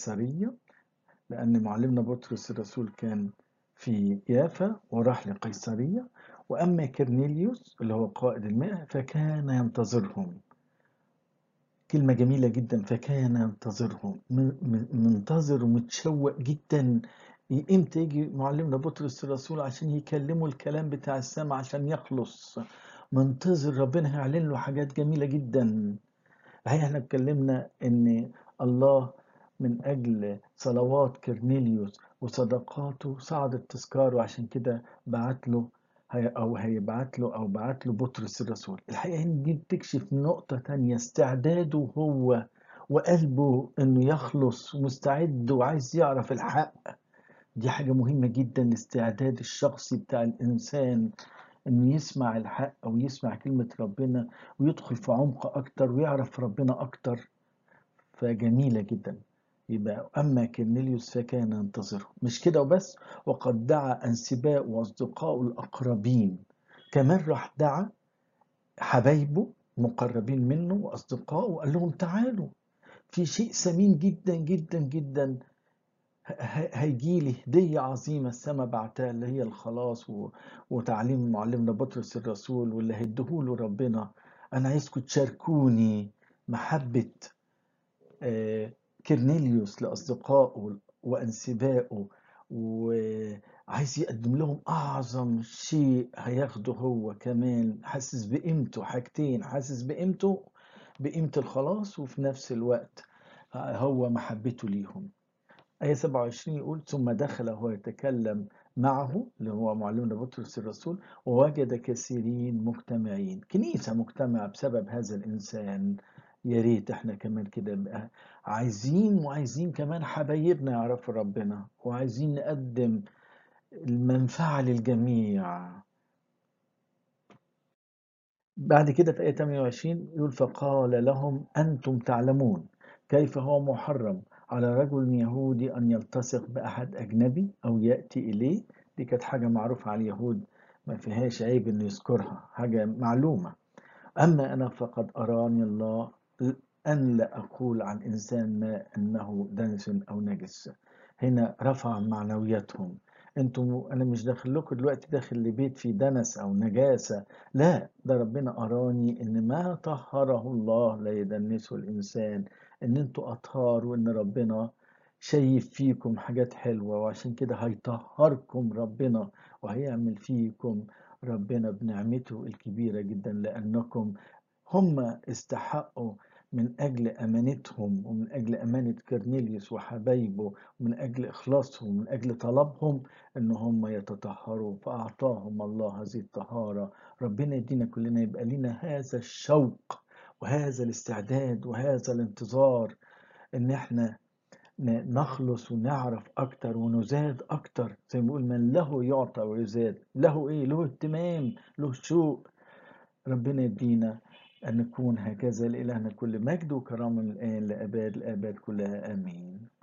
قيصرية لأن معلمنا بطرس الرسول كان في يافا وراح لقيصرية وأما كرنيليوس اللي هو قائد المئة فكان ينتظرهم كلمة جميلة جدا فكان ينتظرهم منتظر ومتشوق جدا امتى يجي معلمنا بطرس الرسول عشان يكلموا الكلام بتاع السماء عشان يخلص منتظر ربنا هيعلن له حاجات جميلة جدا هي احنا اتكلمنا ان الله من اجل صلوات كرنيليوس وصدقاته صعد التذكار وعشان كده بعت له هي او هيبعت له او بعت له بطرس الرسول الحقيقه ان دي بتكشف نقطه تانية استعداده هو وقلبه انه يخلص ومستعد وعايز يعرف الحق دي حاجه مهمه جدا الاستعداد الشخصي بتاع الانسان انه يسمع الحق او يسمع كلمه ربنا ويدخل في عمق اكتر ويعرف ربنا اكتر فجميله جدا يبقى أما كرنيليوس فكان ينتظره مش كده وبس وقد دعا أنسباء وأصدقائه الأقربين كمان راح دعا حبايبه مقربين منه وأصدقائه وقال لهم تعالوا في شيء ثمين جدا جدا جدا هيجي لي هدية عظيمة السماء بعتها اللي هي الخلاص و... وتعليم معلمنا بطرس الرسول واللي هيديهوله ربنا أنا عايزكم تشاركوني محبة آه كرنيليوس لأصدقائه وأنسبائه وعايز يقدم لهم أعظم شيء هياخده هو كمان حاسس بقيمته حاجتين حاسس بقيمته بقيمة الخلاص وفي نفس الوقت هو محبته ليهم آية 27 يقول ثم دخل وهو يتكلم معه اللي هو معلمنا بطرس الرسول ووجد كثيرين مجتمعين كنيسة مجتمعة بسبب هذا الإنسان يا ريت احنا كمان كده بقى عايزين وعايزين كمان حبايبنا يعرفوا ربنا وعايزين نقدم المنفعة للجميع بعد كده في آية 28 يقول فقال لهم أنتم تعلمون كيف هو محرم على رجل يهودي أن يلتصق بأحد أجنبي أو يأتي إليه دي كانت حاجة معروفة على اليهود ما فيهاش عيب إنه يذكرها حاجة معلومة أما أنا فقد أراني الله أن لا أقول عن إنسان ما أنه دنس أو نجس هنا رفع معنوياتهم انتم انا مش داخل لكم دلوقتي داخل لبيت فيه دنس او نجاسه لا ده ربنا اراني ان ما طهره الله لا يدنسه الانسان ان انتوا اطهار وان ربنا شايف فيكم حاجات حلوه وعشان كده هيطهركم ربنا وهيعمل فيكم ربنا بنعمته الكبيره جدا لانكم هم استحقوا من أجل أمانتهم ومن أجل أمانة كرنيليوس وحبايبه ومن أجل إخلاصهم ومن أجل طلبهم إن هم يتطهروا فأعطاهم الله هذه الطهارة ربنا يدينا كلنا يبقى لنا هذا الشوق وهذا الاستعداد وهذا الانتظار إن إحنا نخلص ونعرف أكتر ونزاد أكتر زي ما بيقول من له يعطى ويزاد له إيه له اهتمام له شوق ربنا يدينا أن نكون هكذا لإلهنا كل مجد وكرامة من الآن لأباد الآباد كلها آمين